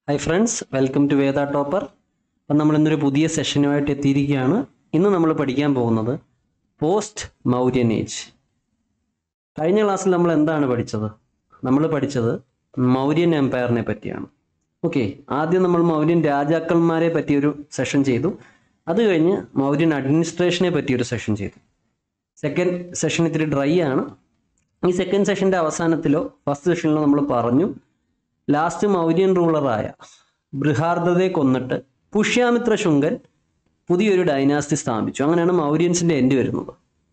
Hi friends welcome to Veda topper അപ്പം നമ്മൾ ഇന്നൊരു പുതിയ സെഷനുമായിട്ട് എത്തിയിരിക്കുകയാണ് ഇന്ന് നമ്മൾ പഠിക്കാൻ പോകുന്നത് പോസ്റ്റ് മൗര്യൻ ഏജ് കഴിഞ്ഞ ക്ലാസ്സിൽ നമ്മൾ എന്താണ് പഠിച്ചത് നമ്മൾ പഠിച്ചത് മൗര്യൻ എംപയറിനെ പറ്റിയാണ് ഓക്കെ ആദ്യം നമ്മൾ മൗര്യൻ രാജാക്കന്മാരെ പറ്റിയൊരു സെഷൻ ചെയ്തു അത് കഴിഞ്ഞ് മൗര്യൻ അഡ്മിനിസ്ട്രേഷനെ പറ്റിയൊരു സെഷൻ ചെയ്തു സെക്കൻഡ് സെഷൻ ഇത്തിരി ഡ്രൈ ആണ് ഈ സെക്കൻഡ് സെഷൻ്റെ അവസാനത്തിലോ ഫസ്റ്റ് സെഷനിലോ നമ്മൾ പറഞ്ഞു ലാസ്റ്റ് മൗര്യൻ റൂളറായ ബൃഹാർദതെ കൊന്നിട്ട് പുഷ്യാമിത്ര ശുങ്കൻ പുതിയൊരു ഡൈനാസ്റ്റി സ്ഥാപിച്ചു അങ്ങനെയാണ് മൗര്യൻസിന്റെ എൻഡ് വരുന്നത്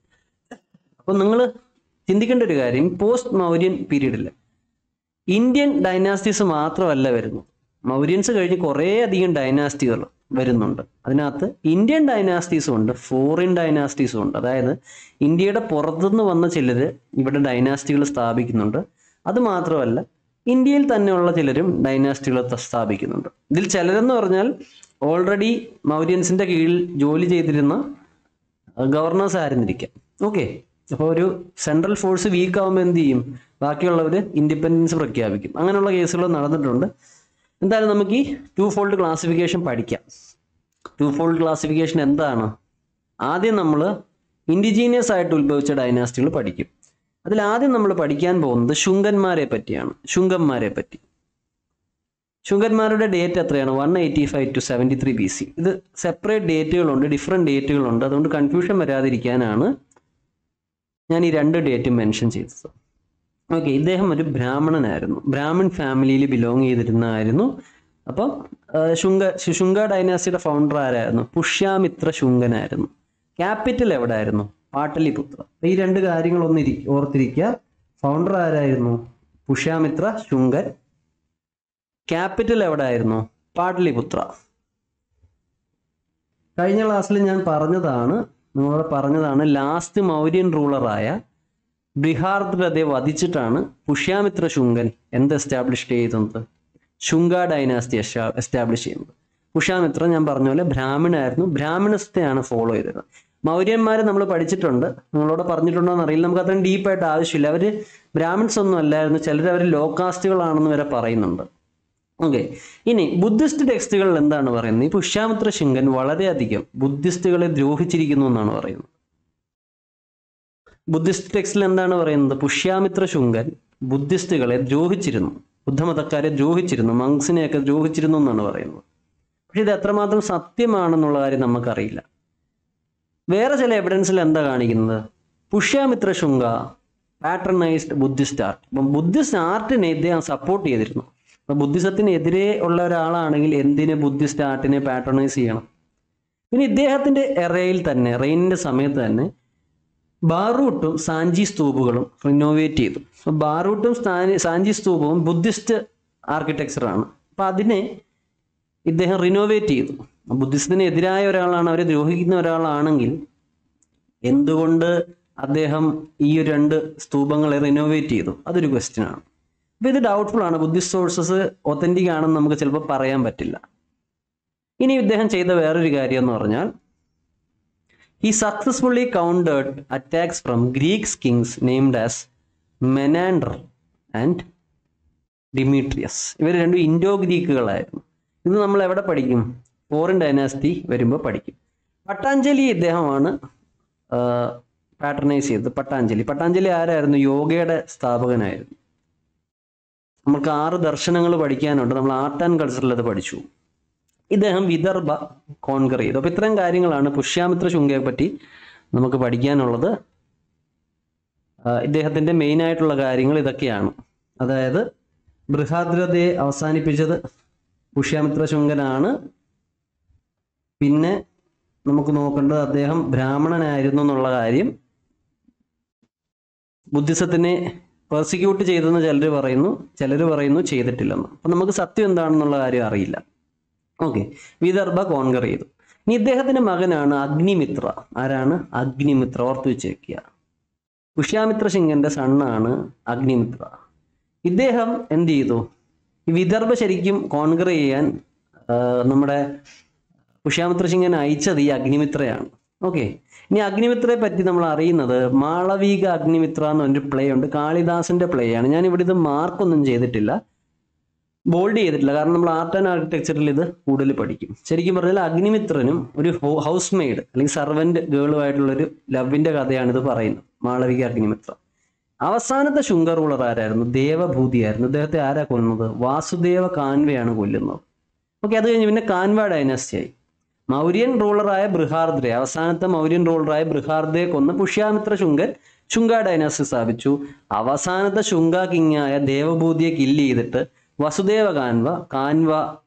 അപ്പം നിങ്ങൾ ചിന്തിക്കേണ്ട ഒരു കാര്യം പോസ്റ്റ് മൗര്യൻ പീരീഡിൽ ഇന്ത്യൻ ഡൈനാസ്റ്റീസ് മാത്രമല്ല വരുന്നത് മൗര്യൻസ് കഴിഞ്ഞ് കുറേ അധികം ഡൈനാസ്റ്റികൾ വരുന്നുണ്ട് അതിനകത്ത് ഇന്ത്യൻ ഡൈനാസ്റ്റീസും ഉണ്ട് ഫോറിൻ ഡൈനാസ്റ്റീസും ഉണ്ട് അതായത് ഇന്ത്യയുടെ പുറത്തുനിന്ന് വന്ന ചിലർ ഇവിടെ ഡൈനാസ്റ്റികൾ സ്ഥാപിക്കുന്നുണ്ട് അത് മാത്രമല്ല ഇന്ത്യയിൽ തന്നെയുള്ള ചിലരും ഡൈനാസ്റ്റികൾ സ്ഥാപിക്കുന്നുണ്ട് ഇതിൽ ചിലരെന്ന് പറഞ്ഞാൽ ഓൾറെഡി മൗര്യൻസിന്റെ കീഴിൽ ജോലി ചെയ്തിരുന്ന ഗവർണേഴ്സ് ആയിരുന്നിരിക്കാം ഓക്കെ അപ്പോൾ ഒരു സെൻട്രൽ ഫോഴ്സ് വീക്ക് ആകുമ്പോൾ എന്ത് ചെയ്യും ബാക്കിയുള്ളവർ ഇൻഡിപെൻഡൻസ് പ്രഖ്യാപിക്കും അങ്ങനെയുള്ള കേസുകൾ നടന്നിട്ടുണ്ട് എന്തായാലും നമുക്ക് ഈ ടു ഫോൾഡ് ക്ലാസിഫിക്കേഷൻ പഠിക്കാം ടു ഫോൾഡ് ക്ലാസിഫിക്കേഷൻ എന്താണ് ആദ്യം നമ്മൾ ഇൻഡിജീനിയസ് ആയിട്ട് ഉത്ഭവിച്ച ഡൈനാസ്റ്റികൾ പഠിക്കും അതിൽ ആദ്യം നമ്മൾ പഠിക്കാൻ പോകുന്നത് ശുങ്കന്മാരെ പറ്റിയാണ് ശുങ്കന്മാരെ പറ്റി ശുങ്കന്മാരുടെ ഡേറ്റ് എത്രയാണ് one eighty five to seventy three B C ഇത് സെപ്പറേറ്റ് ഡേറ്റുകളുണ്ട് ഡിഫറെൻറ്റ് ഡേറ്റുകളുണ്ട് അതുകൊണ്ട് കൺഫ്യൂഷൻ വരാതിരിക്കാനാണ് ഞാൻ ഈ രണ്ട് ഡേറ്റും മെൻഷൻ ചെയ്തത് ഓക്കെ ഇദ്ദേഹം ഒരു ബ്രാഹ്മണനായിരുന്നു ബ്രാഹ്മൺ ഫാമിലിയിൽ ബിലോങ് ചെയ്തിരുന്നതായിരുന്നു അപ്പം ആ, ശുങ്ക ശുങ്ക ഡൈനാസ്റ്റിയുടെ ഫൗണ്ടർ ആരായിരുന്നു പുഷ്യാമിത്ര ശുങ്കനായിരുന്നു ക്യാപിറ്റൽ എവിടെ ആയിരുന്നു പാട്ടലിപുത്ര അപ്പൊ ഈ രണ്ട് കാര്യങ്ങളൊന്ന് ഇരി ഓർത്തിരിക്കുക ഫൗണ്ടർ ആരായിരുന്നു പുഷ്യാമിത്ര ശുങ്കൻ ക്യാപിറ്റൽ എവിടെ ആയിരുന്നു പാട്ടലിപുത്ര കഴിഞ്ഞ ക്ലാസ്സിൽ ഞാൻ പറഞ്ഞതാണ് നിങ്ങളോട് പറഞ്ഞതാണ് ലാസ്റ്റ് മൗര്യൻ റൂളറായ ബിഹാർദ്രതെ വധിച്ചിട്ടാണ് പുഷ്യാമിത്ര ശുങ്കൻ എന്ത് എസ്റ്റാബ്ലിഷ് ചെയ്യുന്നത് ശുങ്ക ഡൈനാസ്റ്റി എസ്റ്റാബ്ലിഷ് ചെയ്യുന്നത് പുഷ്യാമിത്ര ഞാൻ പറഞ്ഞ പോലെ ബ്രാഹ്മണായിരുന്നു ബ്രാഹ്മണസ്ഥയാണ് ഫോളോ ചെയ്തത് മൗര്യന്മാർ നമ്മൾ പഠിച്ചിട്ടുണ്ട് നിങ്ങളോട് പറഞ്ഞിട്ടുണ്ടോ എന്ന് അറിയില്ല നമുക്ക് അത്രയും ഡീപ്പായിട്ട് ആവശ്യമില്ല അവർ ബ്രാഹ്മിൺസ് ഒന്നും അല്ലായിരുന്നു ചിലർ അവർ ലോ കാസ്റ്റുകളാണെന്ന് വരെ പറയുന്നുണ്ട് ഓക്കെ ഇനി ബുദ്ധിസ്റ്റ് ടെക്സ്റ്റുകളിൽ എന്താണ് പറയുന്നത് ഈ പുഷ്യാമിത്ര ശുങ്കൻ വളരെയധികം ബുദ്ധിസ്റ്റുകളെ ദ്രോഹിച്ചിരിക്കുന്നു എന്നാണ് പറയുന്നത് ബുദ്ധിസ്റ്റ് ടെക്സ്റ്റിൽ എന്താണ് പറയുന്നത് പുഷ്യാമിത്ര ശുങ്കൻ ബുദ്ധിസ്റ്റുകളെ ദ്രോഹിച്ചിരുന്നു ബുദ്ധമതക്കാരെ ദ്രോഹിച്ചിരുന്നു മങ്സിനെയൊക്കെ ദ്രോഹിച്ചിരുന്നു എന്നാണ് പറയുന്നത് പക്ഷെ ഇത് എത്രമാത്രം സത്യമാണെന്നുള്ള കാര്യം നമുക്കറിയില്ല വേറെ ചില എവിഡൻസിൽ എന്താ കാണിക്കുന്നത് Pushyamitra Shunga patronised Buddhist art അപ്പം ബുദ്ധിസ്റ്റ് ആർട്ടിനെ ഇദ്ദേഹം സപ്പോർട്ട് ചെയ്തിരുന്നു അപ്പം ബുദ്ധിസത്തിനെതിരെ ഉള്ള ഒരാളാണെങ്കിൽ എന്തിന് ബുദ്ധിസ്റ്റ് ആർട്ടിനെ പാട്രണൈസ് ചെയ്യണം പിന്നെ ഇദ്ദേഹത്തിന്റെ എറയിൽ തന്നെ റെയിനിന്റെ സമയത്ത് തന്നെ ബാറൂട്ടും സാഞ്ചി സ്തൂപുകളും റിനോവേറ്റ് ചെയ്തു അപ്പൊ ബാറൂട്ടും സ്ഥാനി- സാഞ്ചി സ്തൂപവും ബുദ്ധിസ്റ്റ് ആർക്കിടെക്ചറാണ് അപ്പൊ അതിനെ ഇദ്ദേഹം റിനോവേറ്റ് ചെയ്തു ബുദ്ധിസത്തിന് എതിരായ ഒരാളാണ് അവരെ ദ്രോഹിക്കുന്ന ഒരാളാണെങ്കിൽ എന്തുകൊണ്ട് അദ്ദേഹം ഈ ഒരു രണ്ട് സ്തൂപങ്ങളെ റിനോവേറ്റ് ചെയ്തു അതൊരു ക്വസ്റ്റ്യൻ ആണ് അപ്പൊ ഇത് ഡൗട്ട്ഫുൾ ആണ് ബുദ്ധിസ്റ്റ് സോഴ്സസ് ഒത്തന്റിക് ആണെന്ന് നമുക്ക് ചിലപ്പോൾ പറയാൻ പറ്റില്ല ഇനി ഇദ്ദേഹം ചെയ്ത വേറൊരു കാര്യം എന്ന് പറഞ്ഞാൽ he successfully countered attacks from Greek kings named as Menander and Demetrius. ഇവർ രണ്ടും ഇൻഡോ ഗ്രീക്കുകളായിരുന്നു ഇത് നമ്മൾ എവിടെ പഠിക്കും ഫോറിൻ ഡൈനാസ്റ്റി വരുമ്പോൾ പഠിക്കും പട്ടാഞ്ജലി ഇദ്ദേഹമാണ് പാറ്റർണൈസ് ചെയ്തത് പട്ടാഞ്ജലി പട്ടാഞ്ജലി ആരായിരുന്നു യോഗയുടെ സ്ഥാപകനായിരുന്നു നമുക്ക് ആറ് ദർശനങ്ങൾ പഠിക്കാനുണ്ട് നമ്മൾ ആർട്ട് ആൻഡ് കൾച്ചറിൽ അത് പഠിച്ചു ഇദ്ദേഹം വിദർഭ കോൺകർ ചെയ്തു അപ്പൊ ഇത്രയും കാര്യങ്ങളാണ് പുഷ്യാമിത്ര ശുങ്കയെ പറ്റി നമുക്ക് പഠിക്കാനുള്ളത് ആ, ഇദ്ദേഹത്തിന്റെ മെയിൻ ആയിട്ടുള്ള കാര്യങ്ങൾ ഇതൊക്കെയാണ് അതായത് ബൃഹാദ്രതയെ അവസാനിപ്പിച്ചത് പുഷ്യാമിത്ര ശുങ്കനാണ് പിന്നെ നമുക്ക് നോക്കേണ്ടത് അദ്ദേഹം ബ്രാഹ്മണനായിരുന്നു എന്നുള്ള കാര്യം ബുദ്ധിസത്തിനെ പെർസിക്യൂട്ട് ചെയ്തെന്ന് ചിലർ പറയുന്നു ചിലർ പറയുന്നു ചെയ്തിട്ടില്ലെന്ന് അപ്പൊ നമുക്ക് സത്യം എന്താണെന്നുള്ള കാര്യം അറിയില്ല ഓക്കെ വിദർഭ കോൺകർ ചെയ്തു ഇനി ഇദ്ദേഹത്തിന്റെ മകനാണ് അഗ്നിമിത്ര ആരാണ് അഗ്നിമിത്ര ഓർത്തു വെച്ചേക്കുക പുഷ്യാമിത്ര സിംഗന്റെ സണ്ണാണ് അഗ്നിമിത്ര ഇദ്ദേഹം എന്ത് ചെയ്തു ഈ വിദർഭ ശരിക്കും കോൺകർ ചെയ്യാൻ ആ, നമ്മുടെ പുഷ്യാമിത്ര സിംഗൻ അയച്ചത് ഈ അഗ്നിമിത്രയാണ് ഓക്കെ ഇനി അഗ്നിമിത്രയെ പറ്റി നമ്മൾ അറിയുന്നത് മാളവിക അഗ്നിമിത്ര എന്ന് പറഞ്ഞൊരു പ്ലേ ഉണ്ട് കാളിദാസിന്റെ പ്ലേ ആണ് ഞാൻ ഇവിടെ ഇത് മാർക്കൊന്നും ചെയ്തിട്ടില്ല ബോൾഡ് ചെയ്തിട്ടില്ല കാരണം നമ്മൾ ആർട്ട് ആൻഡ് ആർക്കിടെക്ചറിൽ ഇത് കൂടുതൽ പഠിക്കും ശരിക്കും പറഞ്ഞാൽ അഗ്നിമിത്രനും ഒരു ഹൗസ് മെയ്ഡ് അല്ലെങ്കിൽ സർവന്റ് ഗേളുമായിട്ടുള്ള ഒരു ലവിന്റെ കഥയാണ് ഇത് പറയുന്നത് മാളവിക അഗ്നിമിത്ര അവസാനത്തെ ശുങ്ക റൂളർ ആരായിരുന്നു ദേവഭൂതിയായിരുന്നു അദ്ദേഹത്തെ ആരാ കൊല്ലുന്നത് വാസുദേവ കാൻവയാണ് കൊല്ലുന്നത് ഓക്കെ അത് കഴിഞ്ഞ് പിന്നെ കാൻവ ഡൈനാസ്റ്റി ആയി മൗര്യൻ റൂളറായ ബൃഹാർദ്രെ അവസാനത്തെ മൗര്യൻ റൂളറായ ബൃഹാർദ്രയെ കൊന്ന് പുഷ്യാമിത്ര ശുങ്കൻ ശുങ്ക ഡൈനാസ്റ്റി സ്ഥാപിച്ചു അവസാനത്തെ ശുങ്ക കിങ്ങായ ദേവഭൂതിയെ കില്ല് ചെയ്തിട്ട് വസുദേവ കാൻവ കാൻവ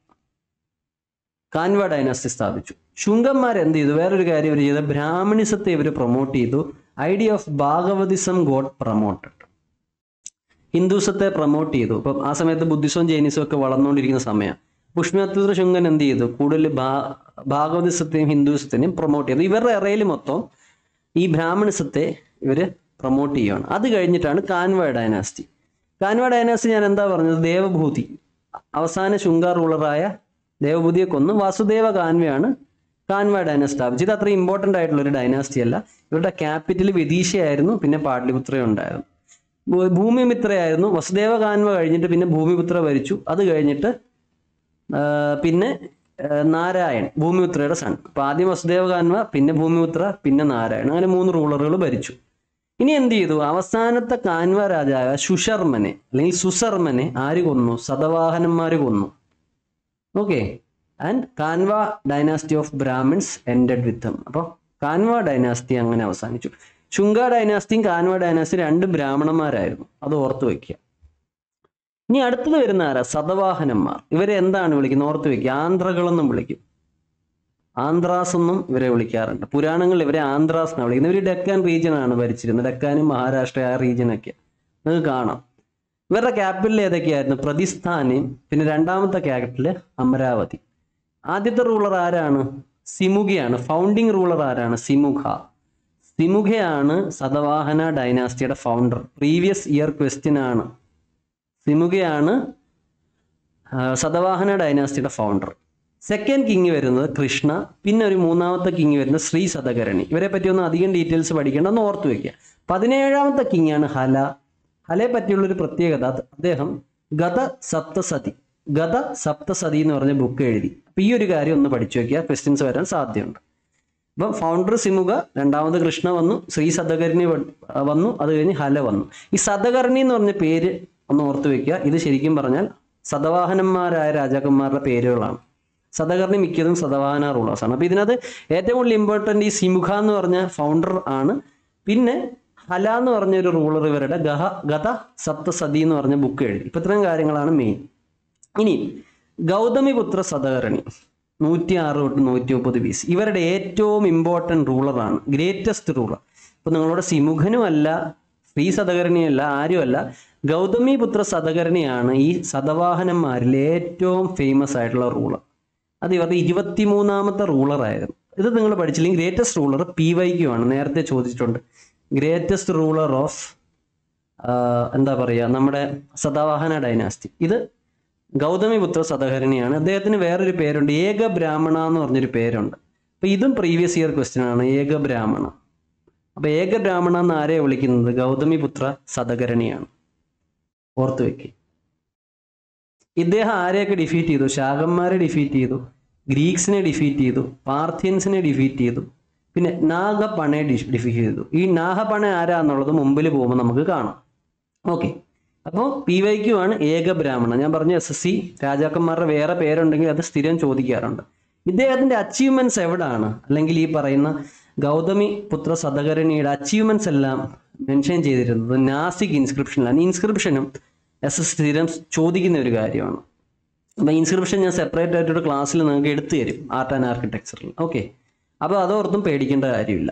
കാൻവ ഡൈനാസ്റ്റി സ്ഥാപിച്ചു ശുങ്കന്മാർ എന്ത് ചെയ്തു വേറൊരു കാര്യം ഇവർ ചെയ്ത് ബ്രാഹ്മണിസത്തെ ഇവർ പ്രൊമോട്ട് ചെയ്തു idea of Bhagavatism god promoted ഹിന്ദുസത്തെ പ്രൊമോട്ട് ചെയ്തു ഇപ്പം ആ സമയത്ത് ബുദ്ധിസവും ജൈനിസവും ഒക്കെ വളർന്നുകൊണ്ടിരിക്കുന്ന സമയം പുഷ്മത്ര ശുങ്കൻ എന്ത് ചെയ്തു കൂടുതൽ ഭാ ഭാഗവതിസത്തെയും ഹിന്ദുസത്തിനെയും പ്രൊമോട്ട് ചെയ്തു ഇവരുടെ ഇറയിൽ മൊത്തം ഈ ബ്രാഹ്മണിസത്തെ ഇവർ പ്രൊമോട്ട് ചെയ്യുകയാണ് അത് കഴിഞ്ഞിട്ടാണ് കാൻവ ഡൈനാസ്റ്റി കാൻവ ഡൈനാസ്റ്റി ഞാൻ എന്താ പറഞ്ഞത് ദേവഭൂതി അവസാന ശുങ്ക റൂളറായ ദേവഭൂതിയെ കൊന്ന് വാസുദേവ കാൻവയാണ് കാൻവ ഡൈനാസ്റ്റി സ്ഥാപിച്ചത് ഇത് അത്ര ഇമ്പോർട്ടൻ്റ് ആയിട്ടുള്ള ഒരു ഡൈനാസ്റ്റി അല്ല ഇവരുടെ ക്യാപിറ്റൽ വിദീഷയായിരുന്നു പിന്നെ പാട്ലിപുത്ര ഉണ്ടായിരുന്നു ഭൂ- ഭൂമിമിത്രയായിരുന്നു വസുദേവ കാൻവ കഴിഞ്ഞിട്ട് പിന്നെ ഭൂമിപുത്ര ഭരിച്ചു അത് കഴിഞ്ഞിട്ട് ആ, പിന്നെ ആ, നാരായൺ ഭൂമിപുത്രയുടെ സൺ അപ്പൊ ആദ്യം വസുദേവ കാൻവ പിന്നെ ഭൂമിപുത്ര പിന്നെ നാരായൺ അങ്ങനെ മൂന്ന് റൂളറുകൾ ഭരിച്ചു ഇനി എന്ത് ചെയ്തു അവസാനത്തെ കാൻവ രാജാവ് സുശർമനെ അല്ലെങ്കിൽ സുശർമനെ ആര് കൊന്നു സതവാഹനന്മാര് കൊന്നു okay and Kanva dynasty of Brahmins ended with them അപ്പോൾ കാൻവ ഡൈനാസ്റ്റി അങ്ങനെ അവസാനിച്ചു ശുങ്ക ഡൈനാസ്റ്റിയും കാൻവ ഡൈനാസ്റ്റിയും രണ്ട് ബ്രാഹ്മണന്മാരായിരുന്നു അത് ഓർത്ത് വയ്ക്കുക ഇനി അടുത്തത് വരുന്ന ആരാ സതവാഹനന്മാർ ഇവരെ എന്താണ് വിളിക്കുന്നത് ഓർത്ത് വയ്ക്കുക ആന്ധ്രകളെന്നും വിളിക്കും ആന്ധ്രാസ് എന്നും ഇവരെ വിളിക്കാറുണ്ട് പുരാണങ്ങളിൽ ഇവരെ ആന്ധ്രാസ് എന്നാണ് വിളിക്കുന്നത് ഇവർ ഡെക്കാൻ റീജിയൻ ആണ് ഭരിച്ചിരുന്നത് ഡെക്കാനും മഹാരാഷ്ട്ര ആ റീജിയനൊക്കെ നിങ്ങൾക്ക് കാണാം ഇവരുടെ ക്യാപിറ്റൽ ഏതൊക്കെയായിരുന്നു പ്രതിസ്ഥാനം പിന്നെ രണ്ടാമത്തെ ക്യാപിറ്റൽ അമരാവതി ആദ്യത്തെ റൂളർ ആരാണ് സിമുഖയാണ് ഫൗണ്ടിങ് റൂളർ ആരാണ് സിമുഖ സിമുഖയാണ് സതവാഹന ഡൈനാസ്റ്റിയുടെ ഫൗണ്ടർ പ്രീവിയസ് ഇയർ ക്വസ്റ്റ്യൻ ആണ് സിമുഖയാണ് ആ, സതവാഹന ഡൈനാസ്റ്റിയുടെ ഫൗണ്ടർ സെക്കൻഡ് കിങ് വരുന്നത് കൃഷ്ണ പിന്നെ ഒരു മൂന്നാമത്തെ കിങ് വരുന്നത് ശ്രീ സതകരണി ഇവരെ പറ്റി ഒന്നും അധികം ഡീറ്റെയിൽസ് പഠിക്കേണ്ട ഒന്ന് ഓർത്ത് വെക്കുക പതിനേഴാമത്തെ കിങ് ആണ് ഹല ഹലയെ പറ്റിയുള്ള ഒരു പ്രത്യേകത അത് അദ്ദേഹം ഗത സപ്തസതി ഗത സപ്തസതി എന്ന് പറഞ്ഞ ബുക്ക് എഴുതി അപ്പൊ ഈ ഒരു കാര്യം ഒന്ന് പഠിച്ചു വെക്കുക ക്വസ്റ്റ്യൻസ് വരാൻ സാധ്യതയുണ്ട് അപ്പം ഫൗണ്ടർ സിമുക രണ്ടാമത് കൃഷ്ണ വന്നു ശ്രീ സതകർണി വ- വന്നു അത് കഴിഞ്ഞ് ഹല വന്നു ഈ സതകർണി എന്ന് പറഞ്ഞ പേര് ഒന്ന് ഓർത്ത് വെക്കുക ഇത് ശരിക്കും പറഞ്ഞാൽ സതവാഹനന്മാരായ രാജാക്കന്മാരുടെ പേരുകളാണ് സതകർണി മിക്കതും സതവാഹന റൂളേഴ്സ് ആണ് അപ്പൊ ഇതിനകത്ത് ഏറ്റവും കൂടുതൽ ഇമ്പോർട്ടൻ്റ് ഈ സിമുഖ എന്ന് പറഞ്ഞ ഫൗണ്ടർ ആണ് പിന്നെ ഹല എന്ന് പറഞ്ഞ ഒരു റൂളർ ഇവരുടെ ഗഹ ഗത സപ്തസതി എന്ന് പറഞ്ഞ ബുക്ക് എഴുതി ഇപ്പൊ ഇത്രയും കാര്യങ്ങളാണ് മെയിൻ ഇനി ഗൗതമിപുത്ര സതകർണി നൂറ്റി ആറ് തൊട്ട് നൂറ്റി മുപ്പത് ബി സി ഇവരുടെ ഏറ്റവും ഇമ്പോർട്ടൻ്റ് റൂളറാണ് ഗ്രേറ്റസ്റ്റ് റൂളർ ഇപ്പൊ നിങ്ങളോട് സിമുഖനുമല്ല ശ്രീ സതകർണിയല്ല ആരുമല്ല ഗൗതമിപുത്ര സതകർണിയാണ് ഈ സതവാഹനന്മാരിൽ ഏറ്റവും ഫേമസ് ആയിട്ടുള്ള റൂളർ അത് ഇവരുടെ ഇരുപത്തിമൂന്നാമത്തെ റൂളറായിരുന്നു ഇത് നിങ്ങൾ പഠിച്ചില്ലെങ്കിൽ ഗ്രേറ്റസ്റ്റ് റൂളർ പി വൈക്യു ആണ് നേരത്തെ ചോദിച്ചിട്ടുണ്ട് ഗ്രേറ്റസ്റ്റ് റൂളർ ഓഫ് എന്താ പറയുക നമ്മുടെ സതവാഹന ഡൈനാസ്റ്റി ഇത് ഗൗതമിപുത്ര സതഹരണിയാണ് അദ്ദേഹത്തിന് വേറൊരു പേരുണ്ട് ഏക ബ്രാഹ്മണ എന്ന് പറഞ്ഞൊരു പേരുണ്ട് അപ്പൊ ഇതും പ്രീവിയസ് ഇയർ ക്വസ്റ്റ്യൻ ആണ് ഏക ബ്രാഹ്മണ അപ്പൊ ഏക ബ്രാഹ്മണ എന്ന് ആരെയാണ് വിളിക്കുന്നത് ഗൗതമിപുത്ര സതകരണിയാണ് ഓർത്ത് വെക്കുക ഇദ്ദേഹം ആരെയൊക്കെ ഡിഫീറ്റ് ചെയ്തു ശാകന്മാരെ ഡിഫീറ്റ് ചെയ്തു ഗ്രീക്സിനെ ഡിഫീറ്റ് ചെയ്തു പാർത്ഥിയൻസിനെ ഡിഫീറ്റ് ചെയ്തു പിന്നെ നാഗപണയെ ഡിഫീറ്റ് ചെയ്തു ഈ നാഗപണ ആരാന്നുള്ളത് മുമ്പിൽ പോകുമ്പോൾ നമുക്ക് കാണാം ഓക്കെ അപ്പോൾ പി വൈക്യു ആണ് ഏക ബ്രാഹ്മണ ഞാൻ പറഞ്ഞു എസ് എസ് സി രാജാക്കന്മാരുടെ വേറെ പേരുണ്ടെങ്കിൽ അത് സ്ഥിരം ചോദിക്കാറുണ്ട് ഇദ്ദേഹത്തിന്റെ അച്ചീവ്മെന്റ്സ് എവിടാണ് അല്ലെങ്കിൽ ഈ പറയുന്ന ഗൗതമി പുത്ര സതകരണിയുടെ അച്ചീവ്മെന്റ്സ് എല്ലാം മെൻഷൻ ചെയ്തിരുന്നത് നാസിക് ഇൻസ്ക്രിപ്ഷനിലാണ് ഇൻസ്ക്രിപ്ഷനും എസ് എസ് സ്ഥിരം ചോദിക്കുന്ന ഒരു കാര്യമാണ് അപ്പോൾ ഇൻസ്ക്രിപ്ഷൻ ഞാൻ സെപ്പറേറ്റ് ആയിട്ടൊരു ക്ലാസ്സിൽ നിങ്ങൾക്ക് എടുത്തു തരും ആർട്ട് ആൻഡ് ആർക്കിടെക്ചറിൽ ഓക്കെ അപ്പോൾ അതോർത്തും പേടിക്കേണ്ട കാര്യമില്ല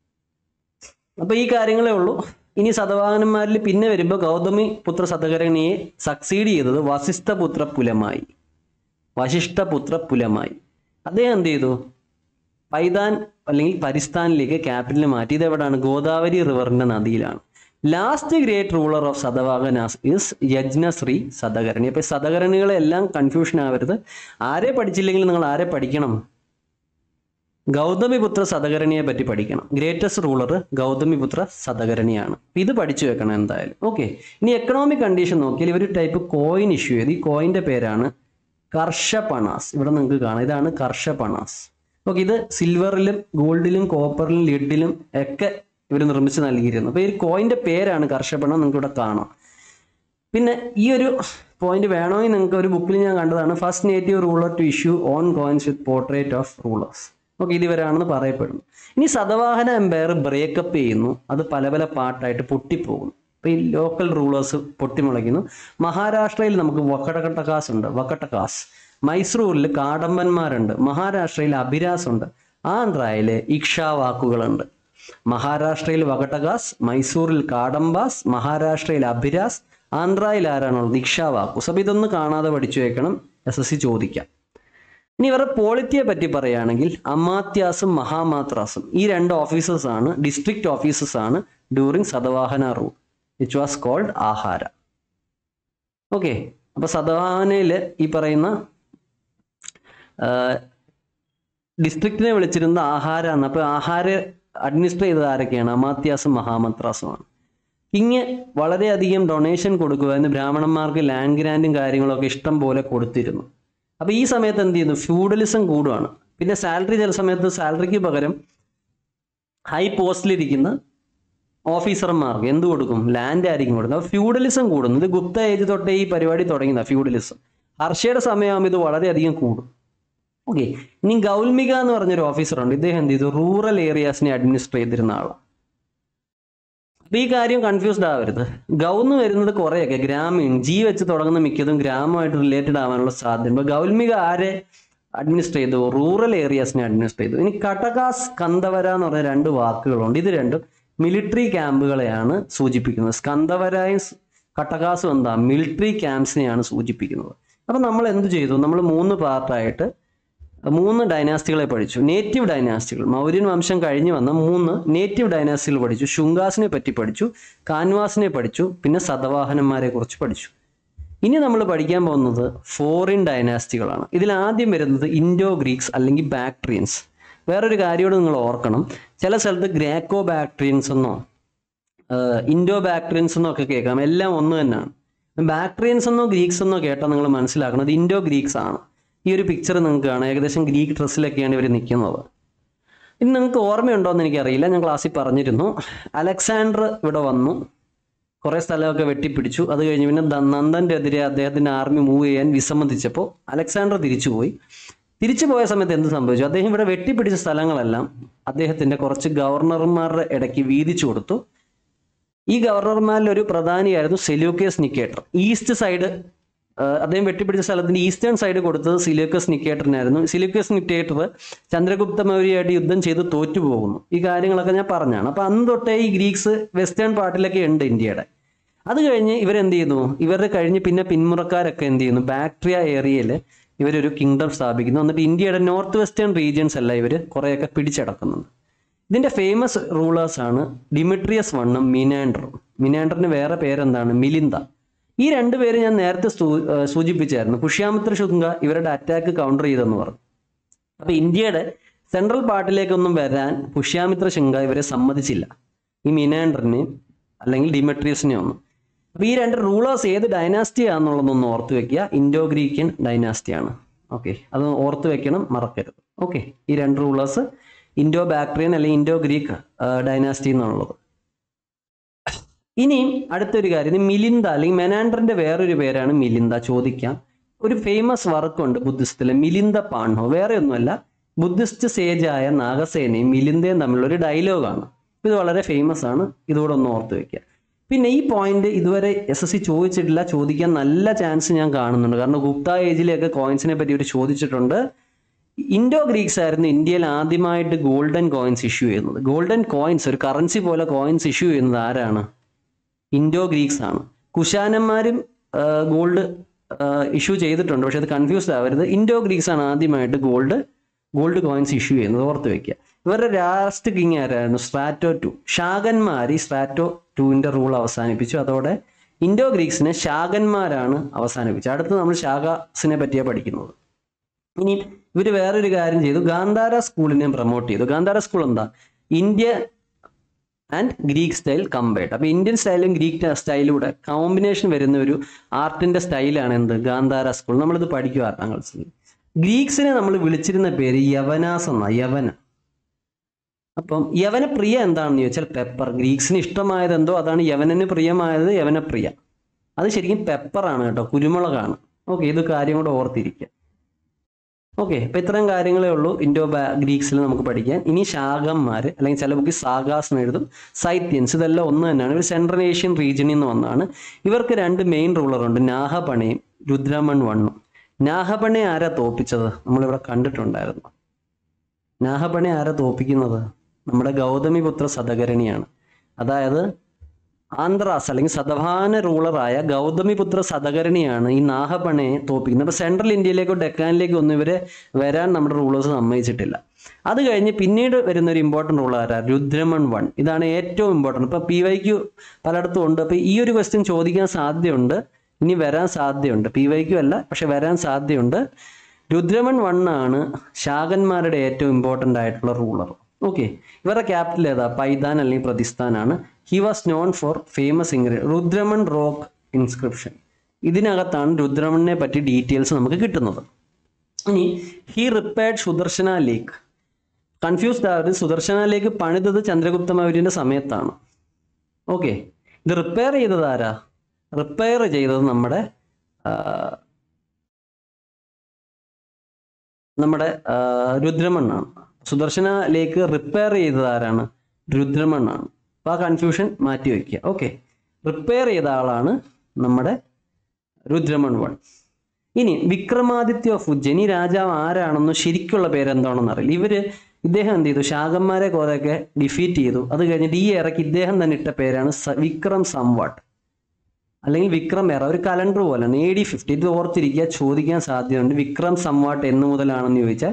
അപ്പോൾ ഈ കാര്യങ്ങളേ ഉള്ളൂ ഇനി സതവാഹനന്മാരിൽ പിന്നെ വരുമ്പോൾ ഗൗതമി പുത്ര സതകരണിയെ സക്സീഡ് ചെയ്തത് വസിഷ്ഠപുത്ര പുലമായി വശിഷ്ഠപുത്ര പുലമായി അദ്ദേഹം എന്ത് ചെയ്തു പൈതാൻ അല്ലെങ്കിൽ പരിസ്ഥാനിലേക്ക് ക്യാപിറ്റൽ മാറ്റി ഇത് എവിടെയാണ് ഗോദാവരി റിവറിന്റെ നദിയിലാണ് last great ruler of Satavahanas is Yajnashri Satakarni അപ്പൊ ഈ സതകരണികളെ എല്ലാം കൺഫ്യൂഷൻ ആവരുത് ആരെ പഠിച്ചില്ലെങ്കിൽ നിങ്ങൾ ആരെ പഠിക്കണം ഗൗതമിപുത്ര സതകരണിയെ പറ്റി പഠിക്കണം ഗ്രേറ്റസ്റ്റ് റൂളർ ഗൗതമിപുത്ര സതകരണിയാണ് ഇത് പഠിച്ചു വെക്കണം എന്തായാലും ഓക്കെ ഇനി എക്കണോമിക് കണ്ടീഷൻ നോക്കിയാൽ ഇവർ ടൈപ്പ് കോയിൻ ഇഷ്യൂ ചെയ്ത് ഈ കോയിന്റെ പേരാണ് കർഷപണാസ് ഇവിടെ നിങ്ങൾക്ക് കാണാം ഇതാണ് കർഷപണാസ് ഓക്കെ ഇത് സിൽവറിലും ഗോൾഡിലും കോപ്പറിലും ലിഡിലും ഒക്കെ ഇവർ നിർമ്മിച്ച് നൽകിയിരുന്നു അപ്പോൾ ഈ ഒരു കോയിന്റെ പേരാണ് കർഷപണം നിങ്ങൾക്ക് ഇവിടെ കാണാം പിന്നെ ഈ ഒരു പോയിന്റ് വേണമെങ്കിൽ നിങ്ങൾക്ക് ഒരു ബുക്കിൽ ഞാൻ കണ്ടതാണ് first native ruler to issue on coins with portrait of rulers okay ഇത് ഇവരാണെന്ന് പറയപ്പെടുന്നു ഇനി സതവാഹന എംപയർ ബ്രേക്കപ്പ് ചെയ്യുന്നു അത് പല പല പാർട്ടായിട്ട് പൊട്ടിപ്പോകുന്നു അപ്പോൾ ഈ ലോക്കൽ റൂളേഴ്സ് പൊട്ടിമുളയ്ക്കുന്നു മഹാരാഷ്ട്രയിൽ നമുക്ക് വക്കടകട്ടകാസ് ഉണ്ട് വക്കട്ടകാസ് മൈസൂരിൽ കാടമ്പന്മാരുണ്ട് മഹാരാഷ്ട്രയിൽ അഭിരാസ് ഉണ്ട് ആന്ധ്രയിൽ ഇക്ഷാവാക്കുകളുണ്ട് മഹാരാഷ്ട്രയിൽ വകട്ടകാസ് മൈസൂരിൽ കാടംബാസ് മഹാരാഷ്ട്രയിൽ അഭിരാസ് ആന്ധ്രയിൽ ആരാണുള്ളത് ഇക്ഷാവാക്കുസ് അപ്പോൾ ഇതൊന്ന് കാണാതെ പഠിച്ചു വെക്കണം എസ് എസ് സി ചോദിക്കാം ഇനി ഇവരുടെ പോളിറ്റിയെ പറ്റി പറയുകയാണെങ്കിൽ അമാത്യാസും മഹാമാത്രാസും ഈ രണ്ട് ഓഫീസേഴ്സ് ആണ് ഡിസ്ട്രിക്ട് ഓഫീസേഴ്സ് ആണ് during Satavahana rule which was called ahara okay അപ്പൊ സതവാഹനയിൽ ഈ പറയുന്ന ഡിസ്ട്രിക്റ്റിനെ വിളിച്ചിരുന്ന ആഹാര എന്ന് അപ്പൊ ആഹാര അഡ്മിനിസ്റ്റർ ചെയ്തത് ആരൊക്കെയാണ് അമാത്യാസും മഹാമത്രാസുമാണ് കിങ് വളരെയധികം ഡൊണേഷൻ കൊടുക്കുമായിരുന്നു ബ്രാഹ്മണന്മാർക്ക് ലാൻഡ് ഗ്രാൻഡും കാര്യങ്ങളൊക്കെ ഇഷ്ടം പോലെ കൊടുത്തിരുന്നു അപ്പോൾ ഈ സമയത്ത് എന്ത് ചെയ്യുന്നു ഫ്യൂഡലിസം കൂടുകയാണ് പിന്നെ സാലറി ചില സമയത്ത് സാലറിക്ക് പകരം ഹൈ പോസ്റ്റിലിരിക്കുന്ന ഓഫീസർമാർക്ക് എന്ത് കൊടുക്കും ലാൻഡ് ആയിരിക്കും കൊടുക്കുന്നത് അപ്പോൾ ഫ്യൂഡലിസം കൂടുന്നു ഇത് ഗുപ്ത ഏജ് തൊട്ടേ ഈ പരിപാടി തുടങ്ങിയതാണ് ഫ്യൂഡലിസം ഹർഷയുടെ സമയമാകുമ്പോൾ ഇത് വളരെയധികം കൂടും ഓക്കെ ഇനി ഗൗൽമിക എന്ന് പറഞ്ഞൊരു ഓഫീസറുണ്ട് ഇദ്ദേഹം എന്ത് ചെയ്തു റൂറൽ ഏരിയാസിനെ അഡ്മിനിസ്റ്റർ ചെയ്തിരുന്ന ആളാണ് അപ്പൊ ഈ കാര്യം കൺഫ്യൂസ്ഡ് ആവരുത് ഗൗന്ന് വരുന്നത് കുറേയൊക്കെ ഗ്രാമീൺ ജി വെച്ച് തുടങ്ങുന്ന മിക്കതും ഗ്രാമമായിട്ട് റിലേറ്റഡ് ആവാനുള്ള സാധ്യത ഇപ്പൊ ഗൗൽമിക ആരെ അഡ്മിനിസ്റ്റർ ചെയ്തു റൂറൽ ഏരിയാസിനെ അഡ്മിനിസ്റ്റർ ചെയ്തു ഇനി കട്ടകാസ് കന്തവര എന്ന് പറഞ്ഞ രണ്ട് വാക്കുകളുണ്ട് ഇത് രണ്ടും മിലിറ്ററി ക്യാമ്പുകളെയാണ് സൂചിപ്പിക്കുന്നത് സ്കന്ദവരായും കട്ടകാസും എന്താ മിലിറ്ററി ക്യാമ്പ്സിനെയാണ് സൂചിപ്പിക്കുന്നത് അപ്പൊ നമ്മൾ എന്ത് ചെയ്തു നമ്മൾ മൂന്ന് പാർട്ടായിട്ട് മൂന്ന് ഡൈനാസ്റ്റികളെ പഠിച്ചു നേറ്റീവ് ഡൈനാസ്റ്റികൾ മൗര്യൻ വംശം കഴിഞ്ഞു വന്ന മൂന്ന് നേറ്റീവ് ഡൈനാസ്റ്റികൾ പഠിച്ചു ശുങ്കാസിനെ പറ്റി പഠിച്ചു കാൻവാസിനെ പഠിച്ചു പിന്നെ സതവാഹനന്മാരെ കുറിച്ച് പഠിച്ചു ഇനി നമ്മൾ പഠിക്കാൻ പോകുന്നത് ഫോറിൻ ഡൈനാസ്റ്റികളാണ് ഇതിൽ ആദ്യം വരുന്നത് ഇൻഡോ ഗ്രീക്സ് അല്ലെങ്കിൽ ബാക്ട്രിയൻസ് വേറൊരു കാര്യോട് നിങ്ങൾ ഓർക്കണം ചില സ്ഥലത്ത് ഗ്രാക്കോ ബാക്ട്രിയൻസ് എന്നോ ഇൻഡോ ബാക്ട്രിയൻസ് എന്നോ ഒക്കെ കേൾക്കാം എല്ലാം ഒന്ന് തന്നെയാണ് ബാക്ട്രിയൻസ് എന്നോ ഗ്രീക്സ് എന്നോ കേട്ടാൽ നിങ്ങൾ മനസ്സിലാക്കണം ഇത് ഇൻഡോ ഗ്രീക്സ് ആണ് ഈ ഒരു പിക്ചർ നിങ്ങൾക്ക് കാണാം ഏകദേശം ഗ്രീക്ക് ഡ്രസ്സിലൊക്കെയാണ് ഇവർ നിൽക്കുന്നത് ഇനി നിങ്ങൾക്ക് ഓർമ്മയുണ്ടോ എന്ന് എനിക്കറിയില്ല ഞാൻ ക്ലാസ്സിൽ പറഞ്ഞിരുന്നു അലക്സാണ്ടർ ഇവിടെ വന്നു കുറേ സ്ഥലമൊക്കെ വെട്ടിപ്പിടിച്ചു അത് കഴിഞ്ഞ് പിന്നെ ദ- നന്ദന്റെ എതിരെ അദ്ദേഹത്തിന്റെ ആർമി മൂവ് ചെയ്യാൻ വിസമ്മതിച്ചപ്പോൾ അലക്സാണ്ടർ തിരിച്ചുപോയി തിരിച്ചു പോയ സമയത്ത് എന്ത് സംഭവിച്ചു അദ്ദേഹം ഇവിടെ വെട്ടിപ്പിടിച്ച സ്ഥലങ്ങളെല്ലാം അദ്ദേഹത്തിന്റെ കുറച്ച് ഗവർണർമാരുടെ ഇടയ്ക്ക് വീതിച്ചു കൊടുത്തു ഈ ഗവർണർമാരിൽ ഒരു പ്രധാനിയായിരുന്നു സെലൂക്കിയസ് നിക്കേറ്റർ ഈസ്റ്റ് സൈഡ് അദ്ദേഹം വെട്ടിപ്പിടിച്ച സ്ഥലത്തിന്റെ ഈസ്റ്റേൺ സൈഡ് കൊടുത്തത് സിലൂക്കസ് നിക്കേറ്ററിനായിരുന്നു സിലൂക്കസ് നിക്കേറ്റർ ചന്ദ്രഗുപ്ത മൗര്യയായിട്ട് യുദ്ധം ചെയ്ത് തോറ്റു പോകുന്നു ഈ കാര്യങ്ങളൊക്കെ ഞാൻ പറഞ്ഞാണ് അപ്പൊ അന്ന് തൊട്ടേ ഈ ഗ്രീക്സ് വെസ്റ്റേൺ പാർട്ടിലൊക്കെ ഉണ്ട് ഇന്ത്യയുടെ അത് കഴിഞ്ഞ് ഇവരെന്ത് ചെയ്യുന്നു ഇവരുടെ കഴിഞ്ഞ് പിന്നെ പിന്മുറക്കാരൊക്കെ എന്ത് ചെയ്യുന്നു ബാക്ട്രിയ ഏരിയയിൽ ഇവരൊരു കിങ്ഡം സ്ഥാപിക്കുന്നു എന്നിട്ട് ഇന്ത്യയുടെ നോർത്ത് വെസ്റ്റേൺ റീജിയൻസ് എല്ലാം ഇവർ കുറേയൊക്കെ പിടിച്ചടക്കുന്നുണ്ട് ഇതിന്റെ ഫേമസ് റൂളേഴ്സ് ആണ് ഡിമിട്രിയസ് വണ്ണും മിനാൻഡറും മിനാൻഡറിന് വേറെ പേരെന്താണ് മിലിന്ദ ഈ രണ്ട് പേര് ഞാൻ നേരത്തെ സൂ- ഏർ സൂചിപ്പിച്ചായിരുന്നു പുഷ്യാമിത്ര ശുംഗ ഇവരുടെ അറ്റാക്ക് കൗണ്ടർ ചെയ്തെന്ന് പറഞ്ഞു അപ്പൊ ഇന്ത്യയുടെ സെൻട്രൽ പാർട്ടിലേക്കൊന്നും വരാൻ പുഷ്യാമിത്ര ശുംഗ ഇവരെ സമ്മതിച്ചില്ല ഈ മിനാൻഡറിനെയും അല്ലെങ്കിൽ ഡിമെട്രിയസിനെ ഒന്നും അപ്പൊ ഈ രണ്ട് റൂളേഴ്സ് ഏത് ഡൈനാസ്റ്റി ആണെന്നുള്ളതൊന്ന് ഓർത്ത് വെക്കുക ഇൻഡോ ഗ്രീക്കൻ ഡൈനാസ്റ്റിയാണ് ഓക്കെ അത് ഓർത്ത് വെക്കണം മറക്കരുത് ഓക്കെ ഈ രണ്ട് റൂളേഴ്സ് ഇൻഡോ ബാക്ട്രിയൻ അല്ലെങ്കിൽ ഇൻഡോ ഗ്രീക്ക് ഡൈനാസ്റ്റി എന്നുള്ളത് ഇനിയും അടുത്തൊരു കാര്യം ഇത് മിലിന്ദ അല്ലെങ്കിൽ മെനാൻഡറിന്റെ വേറൊരു പേരാണ് മിലിന്ദ ചോദിക്കാം ഒരു ഫേമസ് വർക്കുണ്ട് ബുദ്ധിസത്തിലെ മിലിന്ദ പാണ്ഡോ വേറെ ഒന്നുമല്ല ബുദ്ധിസ്റ്റ് സേജായ നാഗസേനയും മിലിന്ദയും തമ്മിലുള്ള ഒരു ഡയലോഗാണ് ഇത് വളരെ ഫേമസ് ആണ് ഇതുകൂടെ ഒന്ന് ഓർത്ത് വെക്കുക പിന്നെ ഈ പോയിന്റ് ഇതുവരെ എസ് എസ് സി ചോദിച്ചിട്ടില്ല ചോദിക്കാൻ നല്ല ചാൻസ് ഞാൻ കാണുന്നുണ്ട് കാരണം ഗുപ്ത ഏജിലെയൊക്കെ കോയിൻസിനെ പറ്റി ഇവർ ചോദിച്ചിട്ടുണ്ട് ഇൻഡോ ഗ്രീക്സ് ആയിരുന്നു ഇന്ത്യയിൽ ആദ്യമായിട്ട് ഗോൾഡൻ കോയിൻസ് ഇഷ്യൂ ചെയ്യുന്നത് ഗോൾഡൻ കോയിൻസ് ഒരു കറൻസി പോലെ കോയിൻസ് ഇഷ്യൂ ചെയ്യുന്നത് ആരാണ് ഇൻഡോ ഗ്രീക്സ് ആണ് കുശാനന്മാരും ഗോൾഡ് ഇഷ്യൂ ചെയ്തിട്ടുണ്ട് പക്ഷെ അത് കൺഫ്യൂസ്ഡ് ആവരുത് ഇൻഡോ ഗ്രീക്സ് ആണ് ആദ്യമായിട്ട് ഗോൾഡ് ഗോൾഡ് കോയിൻസ് ഇഷ്യൂ ചെയ്യുന്നത് ഓർത്ത് വെക്കുക ഇവരുടെ ലാസ്റ്റ് കിങ് ആരായിരുന്നു സ്ട്രാറ്റോ ടു ഷാഗന്മാർ ഈ സ്ട്രാറ്റോ ടുവിന്റെ റൂൾ അവസാനിപ്പിച്ചു അതോടെ ഇൻഡോ ഗ്രീക്സിനെ ഷാഗന്മാരാണ് അവസാനിപ്പിച്ചത് അടുത്ത് നമ്മൾ ഷാഗാസിനെ പറ്റിയാണ് പഠിക്കുന്നത് ഇനി ഇവർ വേറൊരു കാര്യം ചെയ്തു ഗാന്ധാര സ്കൂളിനെ പ്രൊമോട്ട് ചെയ്തു ഗാന്ധാര സ്കൂൾ എന്താ India and Greek style compared അപ്പൊ ഇന്ത്യൻ സ്റ്റൈലും ഗ്രീക്ക് സ്റ്റൈലൂടെ കോമ്പിനേഷൻ വരുന്ന ഒരു ആർട്ടിന്റെ സ്റ്റൈലാണ് എന്ത് ഗാന്ധാര സ്കൂൾ നമ്മളിത് പഠിക്കും ആറാം ക്ലാസ്സിൽ ഗ്രീക്സിനെ നമ്മൾ വിളിച്ചിരുന്ന പേര് യവനാസ് എന്നാ യവന അപ്പം യവന പ്രിയ എന്താണെന്ന് ചോദിച്ചാൽ പെപ്പർ ഗ്രീക്സിന് ഇഷ്ടമായത് എന്തോ അതാണ് യവനന് പ്രിയമായത് യവനപ്രിയ അത് ശരിക്കും പെപ്പറാണ് കേട്ടോ കുരുമുളകാണ് ഓക്കെ ഇത് കാര്യം കൂടെ ഓർത്തിരിക്കുക ഓക്കെ അപ്പൊ ഇത്രയും കാര്യങ്ങളേ ഉള്ളൂ ഇൻഡോ ഗ്രീക്സിൽ നമുക്ക് പഠിക്കാൻ ഇനി ശാഖന്മാർ അല്ലെങ്കിൽ ചില ബുക്ക് സാഗാസ് എന്ന് എഴുതും സൈത്യൻസ് ഇതെല്ലാം ഒന്ന് തന്നെയാണ് ഇവർ സെൻട്രൽ ഏഷ്യൻ റീജിയനിൽ നിന്ന് വന്നതാണ് ഇവർക്ക് രണ്ട് മെയിൻ റൂളറുണ്ട് നാഹപണയും രുദ്രമൺ വണ്ണും നാഹപണയെ ആരാ തോപ്പിച്ചത് നമ്മളിവിടെ കണ്ടിട്ടുണ്ടായിരുന്നു നാഹപണയെ ആരാ തോപ്പിക്കുന്നത് നമ്മുടെ ഗൗതമിപുത്ര സതകരണിയാണ് അതായത് ആന്ധ്രാസ് അല്ലെങ്കിൽ സതഭാന റൂളറായ ഗൗതമിപുത്ര സതകരണിയാണ് ഈ നാഹപണയെ തോപ്പിക്കുന്നത് അപ്പോൾ സെൻട്രൽ ഇന്ത്യയിലേക്കോ ഡെക്കാനിലേക്കോ ഒന്നും ഇവരെ വരാൻ നമ്മുടെ റൂളേഴ്സ് സമ്മതിച്ചിട്ടില്ല അത് കഴിഞ്ഞ് പിന്നീട് വരുന്ന ഒരു ഇമ്പോർട്ടൻ്റ് റൂൾ ആരാ രുദ്രമൺ വൺ ഇതാണ് ഏറ്റവും ഇമ്പോർട്ടൻ്റ് ഇപ്പോൾ പി വൈക്ക് പലയിടത്തും ഉണ്ട് അപ്പോൾ ഈ ഒരു ക്വസ്റ്റ്യൻ ചോദിക്കാൻ സാധ്യതയുണ്ട് ഇനി വരാൻ സാധ്യതയുണ്ട് പി വൈക്കും അല്ല പക്ഷെ വരാൻ സാധ്യതയുണ്ട് രുദ്രമൺ വൺ ആണ് ശാകന്മാരുടെ ഏറ്റവും ഇമ്പോർട്ടൻ്റ് ആയിട്ടുള്ള റൂളർ ഓക്കെ ഇവരുടെ ക്യാപിറ്റൽ ഏതാ പൈതാൻ അല്ലെങ്കിൽ പ്രതിസ്ഥാനാണ് he was known for famous ഇംഗ്രീ രുദ്രമൺ റോക്ക് ഇൻസ്ക്രിപ്ഷൻ ഇതിനകത്താണ് രുദ്രമണിനെ പറ്റി ഡീറ്റെയിൽസ് നമുക്ക് കിട്ടുന്നത് ഇനി he repaired Sudarshana lake confused ആവരുത് സുദർശന ലേക്ക് പണിതത് ചന്ദ്രഗുപ്ത മൗര്യന്റെ സമയത്താണ് ഓക്കെ ഇത് റിപ്പയർ ചെയ്തത് ആരാ റിപ്പയർ ചെയ്തത് നമ്മുടെ ആ, നമ്മുടെ ആ, രുദ്രമണ്ണാണ് സുദർശന ലേക്ക് റിപ്പയർ ചെയ്തത് ആരാണ് രുദ്രമണ്ണാണ് അപ്പോൾ ആ കൺഫ്യൂഷൻ മാറ്റി വയ്ക്കുക ഓക്കെ റിപ്പയർ ചെയ്ത ആളാണ് നമ്മുടെ രുദ്രമൺ വൺ ഇനി വിക്രമാദിത്യ ഓഫ് ഉജ്ജയിനി രാജാവ് ആരാണെന്ന് ശരിക്കുള്ള പേര് എന്താണെന്ന് അറിയില്ല ഇവര് ഇദ്ദേഹം എന്ത് ചെയ്തു ശാകന്മാരെ കുറേയൊക്കെ ഡിഫീറ്റ് ചെയ്തു അത് കഴിഞ്ഞിട്ട് ഈ ഇറക്കി ഇദ്ദേഹം തന്നെ ഇട്ട പേരാണ് സ- വിക്രം സംവാട്ട് അല്ലെങ്കിൽ വിക്രം എറ ഒരു കലണ്ടർ പോലെയാണ് എ ഡി ഫിഫ്റ്റി ഇത് ഓർത്തിരിക്കുക ചോദിക്കാൻ സാധ്യതയുണ്ട് വിക്രം സംവാട്ട് എന്ന് മുതലാണെന്ന് ചോദിച്ചാൽ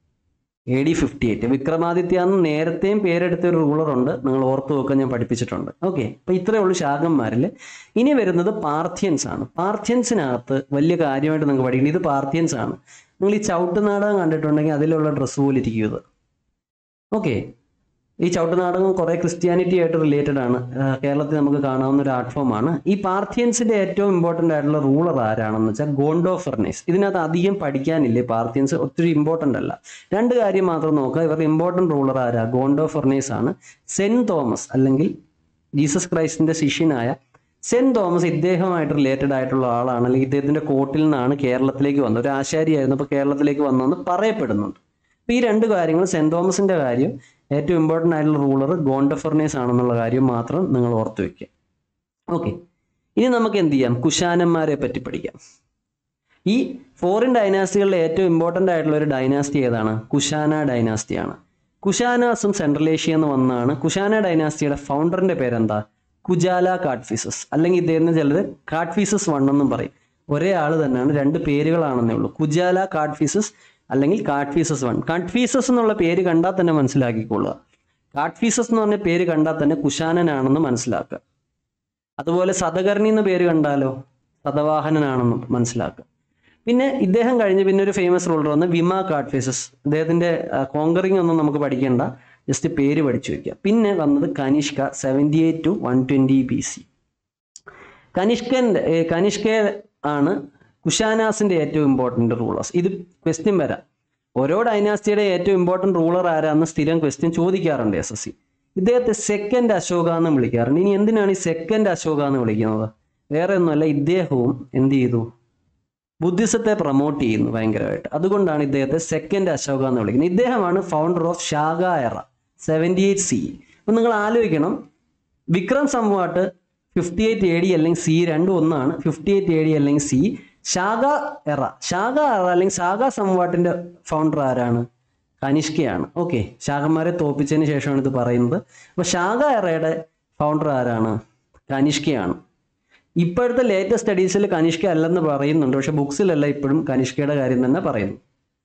A D fifty eight Vikramaditya എന്ന് നേരത്തെയും പേരെടുത്ത ഒരു റൂളർ ഉണ്ട് നിങ്ങൾ ഓർത്ത് വെക്കാൻ ഞാൻ പഠിപ്പിച്ചിട്ടുണ്ട് ഓക്കെ അപ്പൊ ഇത്രയേ ഉള്ളൂ ശാഖന്മാരിൽ ഇനി വരുന്നത് പാർത്ഥ്യൻസ് ആണ് പാർത്ഥ്യൻസിനകത്ത് വലിയ കാര്യമായിട്ട് നിങ്ങൾക്ക് പഠിക്കണം ഇത് പാർത്ഥ്യൻസ് ആണ് നിങ്ങൾ ഈ ചവിട്ട് നാടകം കണ്ടിട്ടുണ്ടെങ്കിൽ അതിലുള്ള ഡ്രസ്സ് പോലെ ഇരിക്കും ഇത് ഓക്കെ ഈ ചവിട്ട് നാടകം കുറെ ക്രിസ്ത്യാനിറ്റി ആയിട്ട് റിലേറ്റഡ് ആണ് ആ, കേരളത്തിൽ നമുക്ക് കാണാവുന്ന ഒരു ആർട്ട് ഫോം ആണ് ഈ പാർത്ഥിയൻസിന്റെ ഏറ്റവും ഇമ്പോർട്ടന്റ് ആയിട്ടുള്ള റൂളർ ആരാണെന്ന് വെച്ചാൽ ഗോണ്ടോ ഫെർണേസ് ഇതിനകത്ത് അധികം പഠിക്കാനില്ലേ പാർത്ഥിയൻസ് ഒത്തിരി ഇമ്പോർട്ടന്റ് അല്ല രണ്ട് കാര്യം മാത്രം നോക്കുക ഇവരുടെ ഇമ്പോർട്ടന്റ് റൂളർ ആരാ ഗോണ്ടോ ഫെർണേസ് ആണ് സെന്റ് തോമസ് അല്ലെങ്കിൽ ജീസസ് ക്രൈസ്റ്റിന്റെ ശിഷ്യനായ സെന്റ് തോമസ് ഇദ്ദേഹമായിട്ട് റിലേറ്റഡ് ആയിട്ടുള്ള ആളാണ് അല്ലെങ്കിൽ ഇദ്ദേഹത്തിന്റെ കോട്ടിൽ നിന്നാണ് കേരളത്തിലേക്ക് വന്നത് ഒരു ആശാരിയായിരുന്നു അപ്പോൾ കേരളത്തിലേക്ക് വന്നതെന്ന് പറയപ്പെടുന്നുണ്ട് അപ്പോൾ ഈ രണ്ട് കാര്യങ്ങൾ സെന്റ് തോമസിന്റെ കാര്യം ഏറ്റവും ഇമ്പോർട്ടൻ്റ് ആയിട്ടുള്ള റൂളർ ഗോണ്ടഫർണേസ് ആണെന്നുള്ള കാര്യം മാത്രം നിങ്ങൾ ഓർത്തു വെക്കുക ഓക്കെ ഇനി നമുക്ക് എന്ത് ചെയ്യാം കുശാനന്മാരെ പറ്റി പഠിക്കാം ഈ ഫോറിൻ ഡൈനാസ്റ്റികളിലെ ഏറ്റവും ഇമ്പോർട്ടൻ്റ് ആയിട്ടുള്ള ഒരു ഡൈനാസ്റ്റി ഏതാണ് കുശാന ഡൈനാസ്റ്റിയാണ് കുശാനാസും സെൻട്രൽ ഏഷ്യ എന്ന് വന്നാണ് കുശാന ഡൈനാസ്റ്റിയുടെ ഫൗണ്ടറിന്റെ പേരെന്താ കുജാല കാട്ട്ഫീസസ് അല്ലെങ്കിൽ ഇദ്ദേഹത്തിന് ചിലത് കാട്ട്ഫീസസ് വൺ എന്നും പറയും ഒരേ ആൾ തന്നെയാണ് രണ്ട് പേരുകളാണെന്നേ ഉള്ളൂ കുജാല കാട്ട്ഫീസസ് അല്ലെങ്കിൽ കാട്ട്ഫീസസ് വൺ കാട്ട്ഫീസസ് എന്നുള്ള പേര് കണ്ടാൽ തന്നെ മനസ്സിലാക്കിക്കൊള്ളുക കാട്ട്ഫീസസ് എന്ന് പറഞ്ഞ പേര് കണ്ടാൽ തന്നെ കുശാനനാണെന്ന് മനസ്സിലാക്കുക അതുപോലെ സതകർണി എന്ന പേര് കണ്ടാലോ സതവാഹനനാണെന്ന് മനസ്സിലാക്കുക പിന്നെ ഇദ്ദേഹം കഴിഞ്ഞ് പിന്നെ ഒരു ഫേമസ് റൂളർ വന്ന് വിമ കാട്ട്ഫേസസ് ഇദ്ദേഹത്തിന്റെ കോങ്കറിങ് ഒന്നും നമുക്ക് പഠിക്കേണ്ട ജസ്റ്റ് പേര് പഠിച്ചു വെക്കുക പിന്നെ വന്നത് Kanishka seventy eight to one twenty B C കനിഷ്കന്റെ ഏ, കനിഷ്ക ആണ് കുശാനാസിന്റെ ഏറ്റവും ഇമ്പോർട്ടന്റ് റൂളേഴ്സ് ഇത് ക്വസ്റ്റ്യൻ വരാം ഓരോ ഡൈനാസ്റ്റിയുടെ ഏറ്റവും ഇമ്പോർട്ടന്റ് റൂളർ ആരാന്ന് സ്ഥിരം ക്വസ്റ്റ്യൻ ചോദിക്കാറുണ്ട് എസ് എസ് സി ഇദ്ദേഹത്തെ സെക്കൻഡ് അശോക എന്ന് വിളിക്കാറുണ്ട് ഇനി എന്തിനാണ് ഈ സെക്കൻഡ് അശോക എന്ന് വിളിക്കുന്നത് വേറെ ഒന്നുമല്ല ഇദ്ദേഹവും എന്ത് ചെയ്തു ബുദ്ധിസത്തെ പ്രൊമോട്ട് ചെയ്യുന്നു ഭയങ്കരമായിട്ട് അതുകൊണ്ടാണ് ഇദ്ദേഹത്തെ സെക്കൻഡ് അശോക എന്ന് വിളിക്കുന്നത് ഇദ്ദേഹമാണ് ഫൗണ്ടർ ഓഫ് ഷാഗ എറ സെവൻറ്റി എയ്റ്റ് സി അപ്പം നിങ്ങൾ ആലോചിക്കണം Vikram Samvat fifty eight A D അല്ലെങ്കിൽ സി രണ്ടും ഒന്നാണ് ഫിഫ്റ്റി എയ്റ്റ് എ ഡി അല്ലെങ്കിൽ സി ഷാഗ എറ ഷാഗ എറ അല്ലെങ്കിൽ ഷാഗ സംവാട്ടിന്റെ ഫൗണ്ടർ ആരാണ് കനിഷ്കയാണ് ഓക്കെ ശാഖന്മാരെ തോപ്പിച്ചതിന് ശേഷമാണ് ഇത് പറയുന്നത് അപ്പോൾ ഷാഗ എറയുടെ ഫൗണ്ടർ ആരാണ് കനിഷ്കയാണ് ഇപ്പോഴത്തെ ലേറ്റസ്റ്റ് സ്റ്റഡീസിൽ കനിഷ്ക അല്ലെന്ന് പറയുന്നുണ്ട് പക്ഷെ ബുക്സിലല്ല ഇപ്പോഴും കനിഷ്കയുടെ കാര്യം തന്നെ പറയുന്നു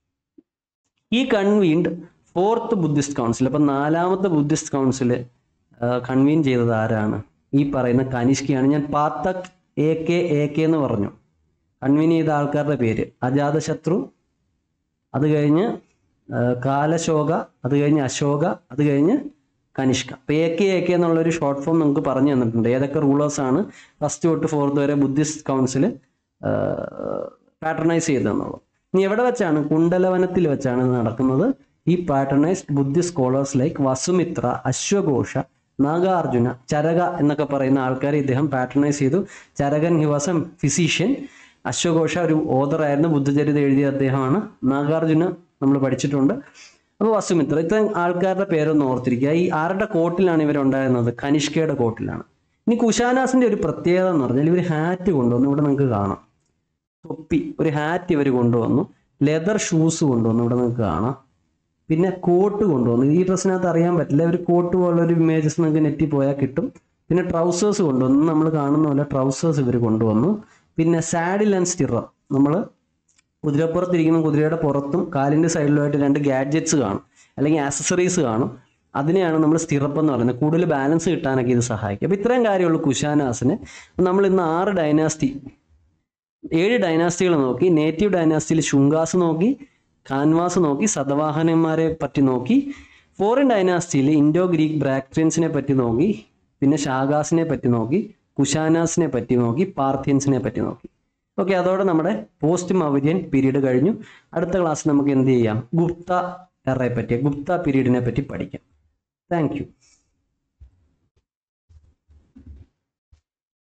ഈ കൺവീൻഡ് ഫോർത്ത് ബുദ്ധിസ്റ്റ് കൗൺസിൽ അപ്പം നാലാമത്തെ ബുദ്ധിസ്റ്റ് കൗൺസിൽ കൺവീൻ ചെയ്തത് ആരാണ് ഈ പറയുന്ന കനിഷ്കയാണ് ഞാൻ Pathak A K A K എന്ന് പറഞ്ഞു കൺവീൻ ചെയ്ത ആൾക്കാരുടെ പേര് അജാതശത്രു അത് കഴിഞ്ഞ് ആ, കാലശോക അത് കഴിഞ്ഞ് അശോക അത് കഴിഞ്ഞ് കനിഷ്ക അപ്പോൾ എ കെ എ കെ എന്നുള്ളൊരു ഷോർട്ട് ഫോം നമുക്ക് പറഞ്ഞു തന്നിട്ടുണ്ട് ഏതൊക്കെ റൂളേഴ്സാണ് ഫസ്റ്റ് തൊട്ട് ഫോർത്ത് വരെ ബുദ്ധിസ്റ്റ് കൗൺസിൽ പാറ്റർണൈസ് ചെയ്തതെന്നുള്ളത് ഇനി എവിടെ വെച്ചാണ് കുണ്ടലവനത്തിൽ വെച്ചാണ് ഇത് നടക്കുന്നത് ഈ patronized Buddhist scholars like Vasumitra അശ്വഘോഷ നാഗാർജുന ചരക എന്നൊക്കെ പറയുന്ന ആൾക്കാരെ ഇദ്ദേഹം പാറ്റർണൈസ് ചെയ്തു ചരകൻ ഹി വാസ് എ ഫിസീഷ്യൻ അശ്വഘോഷ ഒരു ഓതറായിരുന്നു ബുദ്ധചരിത എഴുതിയ അദ്ദേഹമാണ് നാഗാർജുന നമ്മൾ പഠിച്ചിട്ടുണ്ട് അപ്പോൾ വസുമിത്ര ഇത്രയും ആൾക്കാരുടെ പേരൊന്ന് ഓർത്തിരിക്കുക ഈ ആരുടെ കോട്ടിലാണ് ഇവരുണ്ടായിരുന്നത് കനിഷ്കയുടെ കോട്ടിലാണ് ഇനി കുശാനാസിന്റെ ഒരു പ്രത്യേകത എന്ന് പറഞ്ഞാൽ ഇവർ ഹാറ്റ് കൊണ്ടുവന്നു ഇവിടെ നിങ്ങൾക്ക് കാണാം തൊപ്പി ഒരു ഹാറ്റ് ഇവർ കൊണ്ടുവന്നു ലെതർ ഷൂസ് കൊണ്ടുവന്നു ഇവിടെ നിങ്ങൾക്ക് കാണാം പിന്നെ കോട്ട് കൊണ്ടുവന്നു ഈ ഡ്രസ്സിനകത്ത് അറിയാൻ പറ്റില്ല ഒരു കോട്ട് പോലുള്ള ഒരു ഇമേജസ് നിങ്ങൾക്ക് നെറ്റിൽ പോയാൽ കിട്ടും പിന്നെ ട്രൗസേഴ്സ് കൊണ്ടുവന്നു നമ്മൾ കാണുന്ന പോലെ ട്രൗസേഴ്സ് ഇവർ കൊണ്ടുവന്നു പിന്നെ സാഡിൽ ആൻഡ് സ്റ്റിറർ നമ്മൾ കുതിരപ്പുറത്തിരിക്കുന്ന കുതിരയുടെ പുറത്തും കാലിൻ്റെ സൈഡിലുമായിട്ട് രണ്ട് ഗാഡ്ജറ്റ്സ് കാണും അല്ലെങ്കിൽ ആക്സസറീസ് കാണും അതിനെയാണ് നമ്മൾ സ്റ്റിറപ്പ് എന്ന് പറയുന്നത് കൂടുതൽ ബാലൻസ് കിട്ടാനൊക്കെ ഇത് സഹായിക്കും അപ്പോൾ ഇത്രയും കാര്യമുള്ളൂ കുശാനാസിന് നമ്മൾ ഇന്ന് ആറ് ഡൈനാസ്റ്റി ഏഴ് ഡൈനാസ്റ്റികൾ നോക്കി നേറ്റീവ് ഡൈനാസ്റ്റിയിൽ ശുങ്കാസ് നോക്കി കാൻവാസ് നോക്കി സതവാഹനന്മാരെ പറ്റി നോക്കി ഫോറിൻ ഡൈനാസ്റ്റിയിൽ ഇൻഡോ ഗ്രീക്ക് ബ്രാക്ട്രിയൻസിനെ പറ്റി നോക്കി പിന്നെ ഷാഗാസിനെ പറ്റി നോക്കി കുശാനാസിനെ പറ്റി നോക്കി പാർഥിയൻസിനെ പറ്റി നോക്കി ഓക്കെ അതോടെ നമ്മുടെ പോസ്റ്റ് മൗര്യൻ പീരീഡ് കഴിഞ്ഞു അടുത്ത ക്ലാസ്സിൽ നമുക്ക് എന്ത് ചെയ്യാം ഗുപ്ത എറയെ പറ്റി ഗുപ്ത പീരീഡിനെ പറ്റി പഠിക്കാം താങ്ക് യു